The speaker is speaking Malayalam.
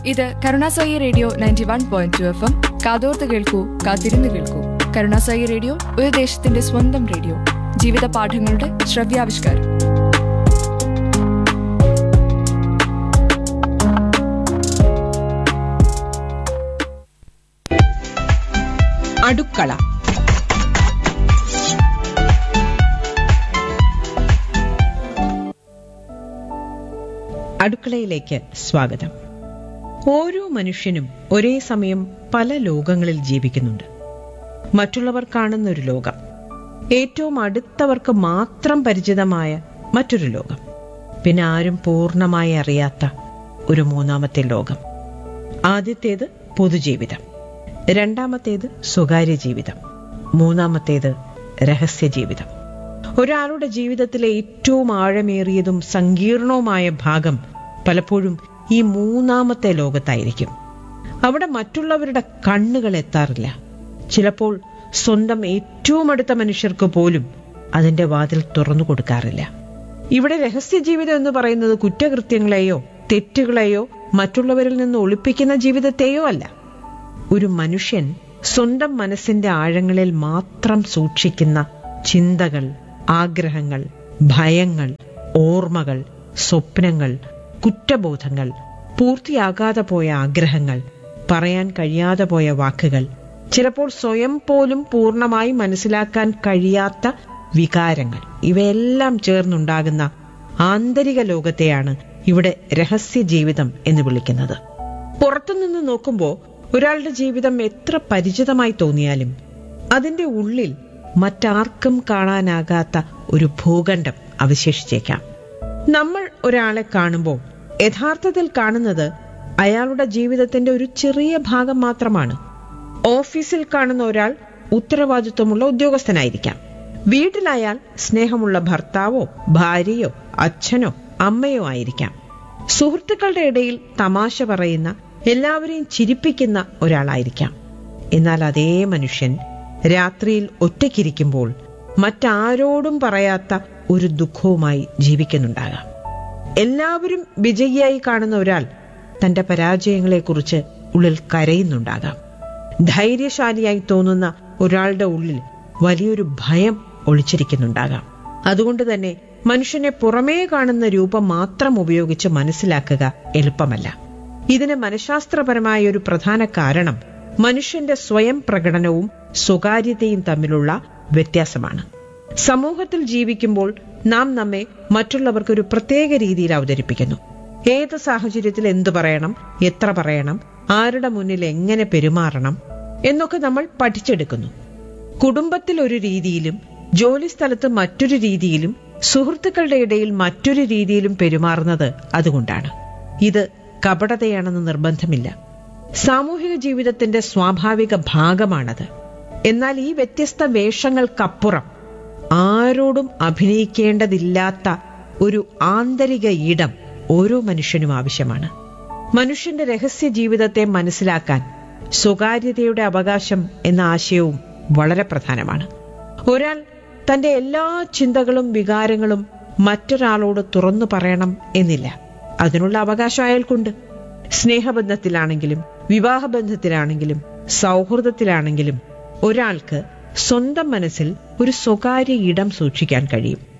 ഇത് കരുണാസായി radio ninety one point two F M കാതോർത്ത് കേൾക്കൂ കാത്തിരുന്ന് കേൾക്കൂ കരുണാസായി റേഡിയോ ഒരു ദേശത്തിന്റെ സ്വന്തം റേഡിയോ ജീവിത പാഠങ്ങളുടെ ശ്രവ്യാവിഷ്കാരം അടുക്കള അടുക്കളയിലേക്ക് സ്വാഗതം ഓരോ മനുഷ്യനും ഒരേ സമയം പല ലോകങ്ങളിൽ ജീവിക്കുന്നുണ്ട് മറ്റുള്ളവർ കാണുന്ന ഒരു ലോകം ഏറ്റവും അടുത്തവർക്ക് മാത്രം പരിചിതമായ മറ്റൊരു ലോകം പിന്നെ ആരും പൂർണ്ണമായി അറിയാത്ത ഒരു മൂന്നാമത്തെ ലോകം ആദ്യത്തേത് പൊതുജീവിതം രണ്ടാമത്തേത് സ്വകാര്യ ജീവിതം മൂന്നാമത്തേത് രഹസ്യ ജീവിതം ഒരാളുടെ ജീവിതത്തിലെ ഏറ്റവും ആഴമേറിയതും സങ്കീർണവുമായ ഭാഗം പലപ്പോഴും ഈ മൂന്നാമത്തെ ലോകത്തായിരിക്കും അവിടെ മറ്റുള്ളവരുടെ കണ്ണുകൾ എത്താറില്ല ചിലപ്പോൾ സ്വന്തം ഏറ്റവും അടുത്ത മനുഷ്യർക്ക് പോലും അതിന്റെ വാതിൽ തുറന്നു കൊടുക്കാറില്ല ഇവിടെ രഹസ്യ ജീവിതം എന്ന് പറയുന്നത് കുറ്റകൃത്യങ്ങളെയോ തെറ്റുകളെയോ മറ്റുള്ളവരിൽ നിന്ന് ഒളിപ്പിക്കുന്ന ജീവിതത്തെയോ അല്ല ഒരു മനുഷ്യൻ സ്വന്തം മനസ്സിന്റെ ആഴങ്ങളിൽ മാത്രം സൂക്ഷിക്കുന്ന ചിന്തകൾ ആഗ്രഹങ്ങൾ ഭയങ്ങൾ ഓർമ്മകൾ സ്വപ്നങ്ങൾ കുറ്റബോധങ്ങൾ പൂർത്തിയാകാതെ പോയ ആഗ്രഹങ്ങൾ പറയാൻ കഴിയാതെ പോയ വാക്കുകൾ ചിലപ്പോൾ സ്വയം പോലും പൂർണ്ണമായി മനസ്സിലാക്കാൻ കഴിയാത്ത വികാരങ്ങൾ ഇവയെല്ലാം ചേർന്നുണ്ടാകുന്ന ആന്തരിക ലോകത്തെയാണ് ഇവിടെ രഹസ്യ ജീവിതം എന്ന് വിളിക്കുന്നത് പുറത്തുനിന്ന് നോക്കുമ്പോൾ ഒരാളുടെ ജീവിതം എത്ര പരിചിതമായി തോന്നിയാലും അതിന്റെ ഉള്ളിൽ മറ്റാർക്കും കാണാനാകാത്ത ഒരു ഭൂഖണ്ഡം അവശേഷിച്ചേക്കാം നമ്മൾ ഒരാളെ കാണുമ്പോൾ യഥാർത്ഥത്തിൽ കാണുന്നത് അയാളുടെ ജീവിതത്തിന്റെ ഒരു ചെറിയ ഭാഗം മാത്രമാണ് ഓഫീസിൽ കാണുന്ന ഒരാൾ ഉത്തരവാദിത്വമുള്ള ഉദ്യോഗസ്ഥനായിരിക്കാം വീട്ടിലയാൾ സ്നേഹമുള്ള ഭർത്താവോ ഭാര്യയോ അച്ഛനോ അമ്മയോ ആയിരിക്കാം സുഹൃത്തുക്കളുടെ ഇടയിൽ തമാശ പറയുന്ന എല്ലാവരെയും ചിരിപ്പിക്കുന്ന ഒരാളായിരിക്കാം എന്നാൽ അതേ മനുഷ്യൻ രാത്രിയിൽ ഒറ്റയ്ക്കിരിക്കുമ്പോൾ മറ്റാരോടും പറയാത്ത ഒരു ദുഃഖവുമായി ജീവിക്കുന്നുണ്ടാകാം എല്ലാവരും വിജയിയായി കാണുന്ന ഒരാൾ തന്റെ പരാജയങ്ങളെക്കുറിച്ച് ഉള്ളിൽ കരയുന്നുണ്ടാകാം ധൈര്യശാലിയായി തോന്നുന്ന ഒരാളുടെ ഉള്ളിൽ വലിയൊരു ഭയം ഒളിച്ചിരിക്കുന്നുണ്ടാകാം അതുകൊണ്ട് തന്നെ മനുഷ്യനെ പുറമേ കാണുന്ന രൂപം മാത്രം ഉപയോഗിച്ച് മനസ്സിലാക്കുക എളുപ്പമല്ല ഇതിന് മനഃശാസ്ത്രപരമായ ഒരു പ്രധാന കാരണം മനുഷ്യന്റെ സ്വയം പ്രകടനവും സ്വകാര്യതയും തമ്മിലുള്ള വ്യത്യാസമാണ് സമൂഹത്തിൽ ജീവിക്കുമ്പോൾ നാം നമ്മെ മറ്റുള്ളവർക്ക് ഒരു പ്രത്യേക രീതിയിൽ അവതരിപ്പിക്കുന്നു ഏത് സാഹചര്യത്തിൽ എന്തു പറയണം എത്ര പറയണം ആരുടെ മുന്നിൽ എങ്ങനെ പെരുമാറണം എന്നൊക്കെ നമ്മൾ പഠിച്ചെടുക്കുന്നു കുടുംബത്തിൽ ഒരു രീതിയിലും ജോലിസ്ഥലത്ത് മറ്റൊരു രീതിയിലും സുഹൃത്തുക്കളുടെ ഇടയിൽ മറ്റൊരു രീതിയിലും പെരുമാറുന്നത് അതുകൊണ്ടാണ് ഇത് കപടതയാണെന്ന് നിർബന്ധമില്ല സാമൂഹിക ജീവിതത്തിന്റെ സ്വാഭാവിക ഭാഗമാണത് എന്നാൽ ഈ വ്യത്യസ്ത വേഷങ്ങൾക്കപ്പുറം ആരോടും അഭിനയിക്കേണ്ടതില്ലാത്ത ഒരു ആന്തരിക ഇടം ഓരോ മനുഷ്യനും ആവശ്യമാണ് മനുഷ്യന്റെ രഹസ്യ ജീവിതത്തെ മനസ്സിലാക്കാൻ സ്വകാര്യതയുടെ അവകാശം എന്ന ആശയവും വളരെ പ്രധാനമാണ് ഒരാൾ തന്റെ എല്ലാ ചിന്തകളും വികാരങ്ങളും മറ്റൊരാളോട് തുറന്നു പറയണം എന്നില്ല അതിനുള്ള അവകാശം അയാൾക്കുണ്ട് സ്നേഹബന്ധത്തിലാണെങ്കിലും വിവാഹബന്ധത്തിലാണെങ്കിലും സൗഹൃദത്തിലാണെങ്കിലും ഒരാൾക്ക് സ്വന്തം മനസ്സിൽ ഒരു സ്വകാര്യ ഇടം സൂക്ഷിക്കാൻ കഴിയും